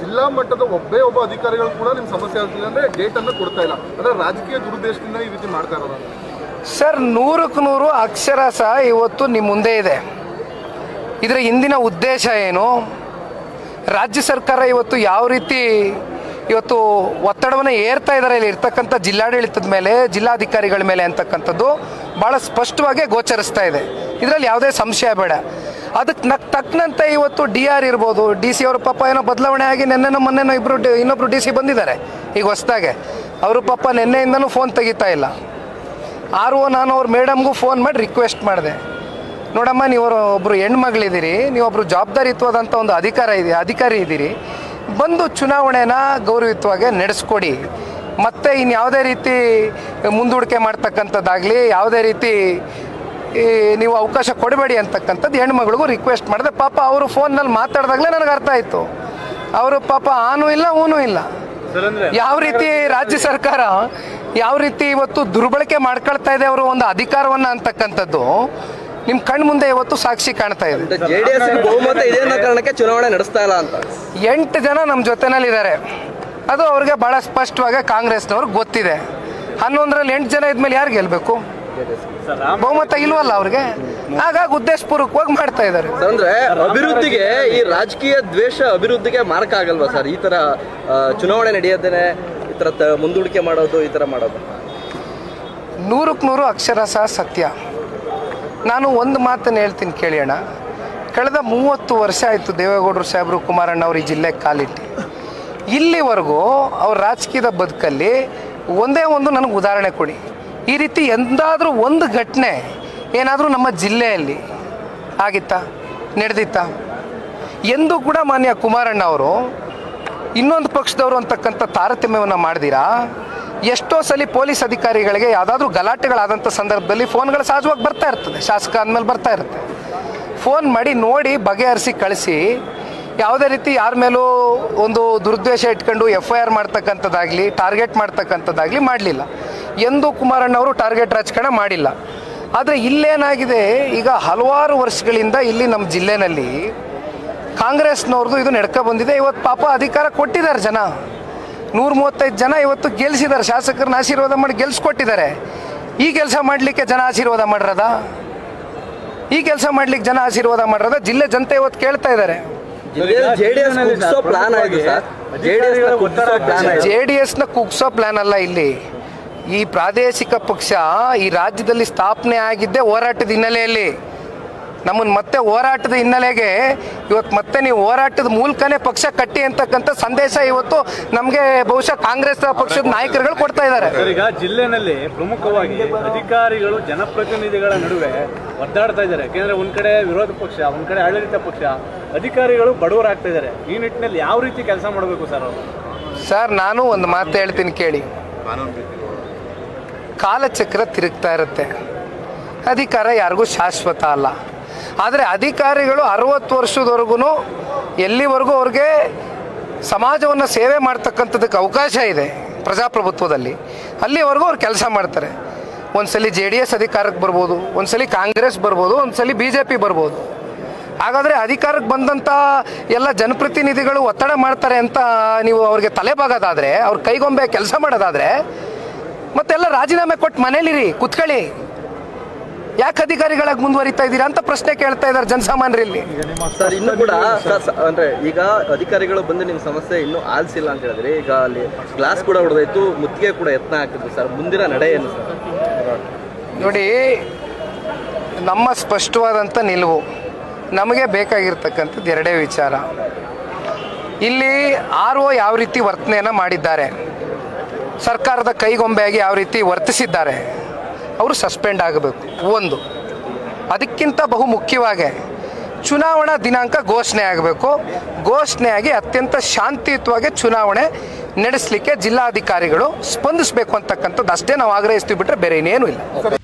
ಜಿಲ್ಲಾ ಮಟ್ಟದ ಒಬ್ಬೇ ಒಬ್ಬ ಅಧಿಕಾರಿಗಳು ಕೂಡ ನಿಮ್ ಸಮಸ್ಯೆ ಆಗ್ತಿಲ್ಲ ಅಂದ್ರೆ ಡೇಟ್ ಅನ್ನ ಕೊಡ್ತಾ ಇಲ್ಲ ಅಂದ್ರೆ ರಾಜಕೀಯ ದುರುದ್ದೇಶದಿಂದ ಈ ರೀತಿ ಮಾಡ್ತಾ ಇರೋದು ಸರ್ ನೂರಕ್ಕೆ ನೂರು ಅಕ್ಷರ ಸಹ ಇವತ್ತು ನಿಮ್ಮ ಮುಂದೆ ಇದೆ ಇದರ ಹಿಂದಿನ ಉದ್ದೇಶ ಏನು ರಾಜ್ಯ ಸರ್ಕಾರ ಇವತ್ತು ಯಾವ ರೀತಿ ಇವತ್ತು ಒತ್ತಡವನ್ನು ಏರ್ತಾ ಇದ್ದಾರೆ ಇಲ್ಲಿ ಇರ್ತಕ್ಕಂಥ ಜಿಲ್ಲಾಡಳಿತದ ಮೇಲೆ ಜಿಲ್ಲಾಧಿಕಾರಿಗಳ ಮೇಲೆ ಅಂತಕ್ಕಂಥದ್ದು ಭಾಳ ಸ್ಪಷ್ಟವಾಗಿ ಗೋಚರಿಸ್ತಾ ಇದೆ ಇದರಲ್ಲಿ ಯಾವುದೇ ಸಂಶಯ ಬೇಡ ಅದಕ್ಕೆ ನಕ್ ತಕ್ಕನಂತೆ ಇವತ್ತು ಡಿ ಆರ್ ಇರ್ಬೋದು ಡಿ ಸಿ ಅವ್ರ ಪಾಪ ಏನೋ ಬದಲಾವಣೆ ಆಗಿ ನೆನ್ನೆನೋ ಮೊನ್ನೆನೋ ಇಬ್ಬರು ಇನ್ನೊಬ್ರು ಡಿ ಸಿ ಬಂದಿದ್ದಾರೆ ಈಗ ಹೊಸ್ದಾಗೆ ಅವರು ಪಾಪ ನಿನ್ನೆಯಿಂದನೂ ಫೋನ್ ತೆಗಿತಾ ಇಲ್ಲ ಆರ್ ಓ ನಾನು ಅವ್ರ ಮೇಡಮ್ಗೂ ಫೋನ್ ಮಾಡಿ ರಿಕ್ವೆಸ್ಟ್ ಮಾಡಿದೆ ನೋಡಮ್ಮ ನೀವು ಒಬ್ಬರು ಹೆಣ್ಮಗಳಿದ್ದೀರಿ ನೀವೊಬ್ಬರು ಜವಾಬ್ದಾರಿಯುತವಾದಂಥ ಒಂದು ಅಧಿಕಾರ ಇದೆ ಅಧಿಕಾರಿ ಇದ್ದೀರಿ ಬಂದು ಚುನಾವಣೆನ ಗೌರವಯುತವಾಗಿ ನಡೆಸ್ಕೊಡಿ ಮತ್ತೆ ಇನ್ಯಾವುದೇ ರೀತಿ ಮುಂದೂಡಿಕೆ ಮಾಡ್ತಕ್ಕಂಥದ್ದಾಗಲಿ ಯಾವುದೇ ರೀತಿ ಈ ನೀವು ಅವಕಾಶ ಕೊಡಬೇಡಿ ಅಂತಕ್ಕಂಥದ್ದು ಹೆಣ್ಮಗಳಿಗೂ ರಿಕ್ವೆಸ್ಟ್ ಮಾಡಿದೆ ಪಾಪ ಅವರು ಫೋನ್ನಲ್ಲಿ ಮಾತಾಡಿದಾಗಲೇ ನನಗೆ ಅರ್ಥ ಆಯಿತು ಅವರು ಪಾಪ ಆನೂ ಇಲ್ಲ ಊನೂ ಇಲ್ಲ ಯಾವ ರೀತಿ ರಾಜ್ಯ ಸರ್ಕಾರ ಯಾವ ರೀತಿ ಇವತ್ತು ದುರ್ಬಳಕೆ ಮಾಡ್ಕೊಳ್ತಾ ಇದೆ ಅವರು ಒಂದು ಅಧಿಕಾರವನ್ನ ಅಂತಕ್ಕಂಥದ್ದು ನಿಮ್ ಕಣ್ ಮುಂದೆ ಇವತ್ತು ಸಾಕ್ಷಿ ಕಾಣ್ತಾ ಇದೆ ಜೆಡಿಎಸ್ ಬಹುಮತ ಇದೆ ಅನ್ನೋ ಕಾರಣಕ್ಕೆ ಚುನಾವಣೆ ನಡೆಸ್ತಾ ಇಲ್ಲ ಅಂತ ಎಂಟು ಜನ ನಮ್ಮ ಜೊತೆನಲ್ಲಿದ್ದಾರೆ ಅದು ಅವ್ರಿಗೆ ಬಹಳ ಸ್ಪಷ್ಟವಾಗಿ ಕಾಂಗ್ರೆಸ್ನವ್ರಿಗೆ ಗೊತ್ತಿದೆ ಹನ್ನೊಂದರಲ್ಲಿ ಎಂಟು ಜನ ಇದ್ಮೇಲೆ ಯಾರು ಗೆಲ್ಬೇಕು ಬಹುಮತ ಇಲ್ವಲ್ಲ ಅವ್ರಿಗೆ ಹಾಗಾಗಿ ಉದ್ದೇಶಪೂರ್ವಕವಾಗಿ ಮಾಡ್ತಾ ಇದ್ದಾರೆ ಸರ್, ಅಂದ್ರೆ ಅಭಿವೃದ್ಧಿಗೆ ಈ ರಾಜಕೀಯ ದ್ವೇಷ ಅಭಿವೃದ್ಧಿಗೆ ಮಾರ್ಕ ಆಗಲ್ವಾ ಸರ್ ಈ ತರ ಆ, ಚುನಾವಣೆ ನಡೆಯೋದೇನೆ ಈ ತರ ತ- ಮುಂದೂಡಿಕೆ ಮಾಡೋದು ಈ ತರ ಮಾಡೋದು ನೂರಕ್ಕೆ ನೂರು ಅಕ್ಷರ ಸಹ ಸತ್ಯ ನಾನು ಒಂದು ಮಾತನ್ನು ಹೇಳ್ತೀನಿ ಕೇಳೋಣ ಕಳೆದ ಮೂವತ್ತು ವರ್ಷ ಆಯಿತು ದೇವೇಗೌಡರು ಸಾಹೇಬರು ಕುಮಾರಣ್ಣ ಅವರು ಈ ಜಿಲ್ಲೆಗೆ ಕಾಲಿಟ್ಟು ಇಲ್ಲಿವರೆಗೂ ಅವ್ರ ರಾಜಕೀಯದ ಬದುಕಲ್ಲಿ ಒಂದೇ ಒಂದು ನನಗೆ ಉದಾಹರಣೆ ಕೊಡಿ ಈ ರೀತಿ ಎಂದಾದರೂ ಒಂದು ಘಟನೆ ಏನಾದರೂ ನಮ್ಮ ಜಿಲ್ಲೆಯಲ್ಲಿ ಆಗಿತ್ತಾ ನಡೆದಿತ್ತಾ ಎಂದೂ ಕೂಡ ಮಾನ್ಯ ಕುಮಾರಣ್ಣ ಅವರು ಇನ್ನೊಂದು ಪಕ್ಷದವರು ಅಂತಕ್ಕಂಥ ತಾರತಮ್ಯವನ್ನು ಮಾಡ್ದಿರಾ ಎಷ್ಟೋ ಸಲ ಪೊಲೀಸ್ ಅಧಿಕಾರಿಗಳಿಗೆ ಯಾವುದಾದ್ರೂ ಗಲಾಟೆಗಳಾದಂಥ ಸಂದರ್ಭದಲ್ಲಿ ಫೋನ್ಗಳು ಸಹಜವಾಗಿ ಬರ್ತಾ ಇರ್ತದೆ ಶಾಸಕ ಅಂದಮೇಲೆ ಬರ್ತಾ ಇರುತ್ತೆ ಫೋನ್ ಮಾಡಿ ನೋಡಿ ಬಗೆಹರಿಸಿ ಕಳಿಸಿ ಯಾವುದೇ ರೀತಿ ಯಾರ ಮೇಲೂ ಒಂದು ದುರ್ದ್ವೇಷ ಇಟ್ಕೊಂಡು ಎಫ್ ಐ ಆರ್ ಮಾಡ್ತಕ್ಕಂಥದ್ದಾಗಲಿ ಟಾರ್ಗೆಟ್ ಮಾಡ್ತಕ್ಕಂಥದ್ದಾಗಲಿ ಮಾಡಲಿಲ್ಲ ಎಂದೂ ಕುಮಾರಣ್ಣ ಅವರು ಟಾರ್ಗೆಟ್ ರಾಜಕಾರಣ ಮಾಡಿಲ್ಲ ಆದರೆ ಇಲ್ಲೇನಾಗಿದೆ ಈಗ ಹಲವಾರು ವರ್ಷಗಳಿಂದ ಇಲ್ಲಿ ನಮ್ಮ ಜಿಲ್ಲೆನಲ್ಲಿ ಕಾಂಗ್ರೆಸ್ನವ್ರದ್ದು ಇದು ನಡ್ಕೊ ಬಂದಿದೆ ಇವತ್ತು ಪಾಪ ಅಧಿಕಾರ ಕೊಟ್ಟಿದ್ದಾರೆ ಜನ ನೂರ ಮೂವತ್ತೈದು ಜನ ಇವತ್ತು ಗೆಲ್ಸಿದ್ದಾರೆ ಶಾಸಕರನ್ನ ಆಶೀರ್ವಾದ ಮಾಡಿ ಗೆಲ್ಸ್ಕೊಟ್ಟಿದ್ದಾರೆ ಈ ಕೆಲಸ ಮಾಡಲಿಕ್ಕೆ ಜನ ಆಶೀರ್ವಾದ ಮಾಡಿರದ ಈ ಕೆಲಸ ಮಾಡ್ಲಿಕ್ಕೆ ಜನ ಆಶೀರ್ವಾದ ಮಾಡಿರದ ಜಿಲ್ಲೆ ಜನತೆ ಇವತ್ತು ಕೇಳ್ತಾ ಇದ್ದಾರೆ ಜೆಡಿಎಸ್ ಕುಗ್ಸೋ ಪ್ಲಾನ್ ಆಯ್ತು ಸರ್ ಜೆಡಿಎಸ್ ಕುಗ್ಸೋ ಪ್ಲಾನ್ ಆಯ್ತು ಜೆ ಡಿ ಎಸ್ನ ಕುಗ್ಸೋ ಪ್ಲಾನ್ ಅಲ್ಲ ಇಲ್ಲಿ ಈ ಪ್ರಾದೇಶಿಕ ಪಕ್ಷ ಈ ರಾಜ್ಯದಲ್ಲಿ ಸ್ಥಾಪನೆ ಆಗಿದ್ದೇ ಹೋರಾಟದ ಹಿನ್ನೆಲೆಯಲ್ಲಿ ನಮ್ಮನ್ನು ಮತ್ತೆ ಹೋರಾಟದ ಹಿನ್ನೆಲೆಗೆ ಇವತ್ತು ಮತ್ತೆ ನೀವು ಹೋರಾಟದ ಮೂಲಕನೇ ಪಕ್ಷ ಕಟ್ಟಿ ಅಂತಕ್ಕಂಥ ಸಂದೇಶ ಇವತ್ತು ನಮಗೆ ಬಹುಶಃ ಕಾಂಗ್ರೆಸ್ ಪಕ್ಷದ ನಾಯಕರುಗಳು ಕೊಡ್ತಾ ಇದ್ದಾರೆ ಸರ್ ಈಗ ಜಿಲ್ಲೆನಲ್ಲಿ ಪ್ರಮುಖವಾಗಿ ಅಧಿಕಾರಿಗಳು ಜನಪ್ರತಿನಿಧಿಗಳ ನಡುವೆ ಒದ್ದಾಡ್ತಾ ಇದ್ದಾರೆ ಯಾಕೆಂದ್ರೆ ಒಂದ್ ಕಡೆ ವಿರೋಧ ಪಕ್ಷ ಒಂದ್ ಕಡೆ ಆಡಳಿತ ಪಕ್ಷ ಅಧಿಕಾರಿಗಳು ಬಡವರಾಗ್ತಾ ಇದ್ದಾರೆ ಈ ನಿಟ್ಟಿನಲ್ಲಿ ಯಾವ ರೀತಿ ಕೆಲಸ ಮಾಡಬೇಕು ಸರ್ ಅವರು ಸರ್ ನಾನು ಒಂದು ಮಾತು ಹೇಳ್ತೀನಿ ಕೇಳಿ ಕಾಲಚಕ್ರ ತಿರುಗ್ತಾ ಇರುತ್ತೆ ಅಧಿಕಾರ ಯಾರಿಗೂ ಶಾಶ್ವತ ಅಲ್ಲ ಆದರೆ ಅಧಿಕಾರಿಗಳು ಅರವತ್ತು ವರ್ಷದವರೆಗೂ ಎಲ್ಲಿವರೆಗೂ ಅವ್ರಿಗೆ ಸಮಾಜವನ್ನು ಸೇವೆ ಮಾಡ್ತಕ್ಕಂಥದ್ದಕ್ಕೆ ಅವಕಾಶ ಇದೆ ಪ್ರಜಾಪ್ರಭುತ್ವದಲ್ಲಿ ಅಲ್ಲಿವರೆಗೂ ಅವ್ರು ಕೆಲಸ ಮಾಡ್ತಾರೆ ಒಂದ್ಸಲಿ ಜೆ ಡಿ ಎಸ್ ಅಧಿಕಾರಕ್ಕೆ ಬರ್ಬೋದು ಒಂದ್ಸಲಿ ಕಾಂಗ್ರೆಸ್ ಬರ್ಬೋದು ಒಂದ್ಸಲಿ ಬಿ ಜೆ ಪಿ ಬರ್ಬೋದು ಹಾಗಾದರೆ ಅಧಿಕಾರಕ್ಕೆ ಬಂದಂಥ ಎಲ್ಲ ಜನಪ್ರತಿನಿಧಿಗಳು ಒತ್ತಡ ಮಾಡ್ತಾರೆ ಅಂತ ನೀವು ಅವ್ರಿಗೆ ತಲೆಬಾಗೋದಾದರೆ ಅವ್ರ ಕೈಗೊಂಬೆ ಕೆಲಸ ಮಾಡೋದಾದರೆ ಮತ್ತೆಲ್ಲ ರಾಜೀನಾಮೆ ಕೊಟ್ಟು ಮನೇಲಿರಿ ಕುತ್ಕೊಳ್ಳಿ ಯಾಕೆ ಅಧಿಕಾರಿಗಳಾಗಿ ಮುಂದುವರಿತಾ ಇದ್ದೀರಾ ಅಂತ ಪ್ರಶ್ನೆ ಕೇಳ್ತಾ ಇದ್ದಾರೆ ಜನಸಾಮಾನ್ಯರಲ್ಲಿ ಸರ್ ಇನ್ನು ಕೂಡ ಸರ್, ಸ- ಅಂದ್ರೆ ಈಗ ಅಧಿಕಾರಿಗಳು ಬಂದು ನಿಮ್ ಸಮಸ್ಯೆ ಇನ್ನೂ ಆಲಿಸಿಲ್ಲ ಅಂತ ಹೇಳಿದ್ರೆ ಈಗ ಅಲ್ಲಿ ಗ್ಲಾಸ್ ಕೂಡ ಹೊಡೆದಾಯ್ತು ಮುತ್ತಿಗೆ ಕೂಡ ಯತ್ನ ಹಾಕಿದ್ರು ಸರ್ ಮುಂದಿನ ನಡೆ ಏನು ಸರ್ ನೋಡಿ ನಮ್ಮ ಸ್ಪಷ್ಟವಾದಂಥ ನಿಲುವು ನಮಗೆ ಬೇಕಾಗಿರ್ತಕ್ಕಂಥದ್ದು ಎರಡೇ ವಿಚಾರ ಇಲ್ಲಿ ಆರ್ ಒ ಯಾವ ರೀತಿ ವರ್ತನೆಯನ್ನು ಮಾಡಿದ್ದಾರೆ ಸರ್ಕಾರದ ಕೈಗೊಂಬೆಯಾಗಿ ಯಾವ ರೀತಿ ವರ್ತಿಸಿದ್ದಾರೆ ಅವರು ಸಸ್ಪೆಂಡ್ ಆಗಬೇಕು ಒಂದು ಅದಕ್ಕಿಂತ ಬಹು ಮುಖ್ಯವಾಗಿ ಚುನಾವಣಾ ದಿನಾಂಕ ಘೋಷಣೆ ಆಗಬೇಕು ಘೋಷಣೆಯಾಗಿ ಅತ್ಯಂತ ಶಾಂತಿಯುತವಾಗಿ ಚುನಾವಣೆ ನಡೆಸಲಿಕ್ಕೆ ಜಿಲ್ಲಾಧಿಕಾರಿಗಳು ಸ್ಪಂದಿಸಬೇಕು ಅಂತಕ್ಕಂಥದ್ದು ಅಷ್ಟೇ ನಾವು ಆಗ್ರಹಿಸ್ತೀವಿ ಬಿಟ್ಟರೆ ಬೇರೆ ಇನ್ನೇನು ಇಲ್ಲ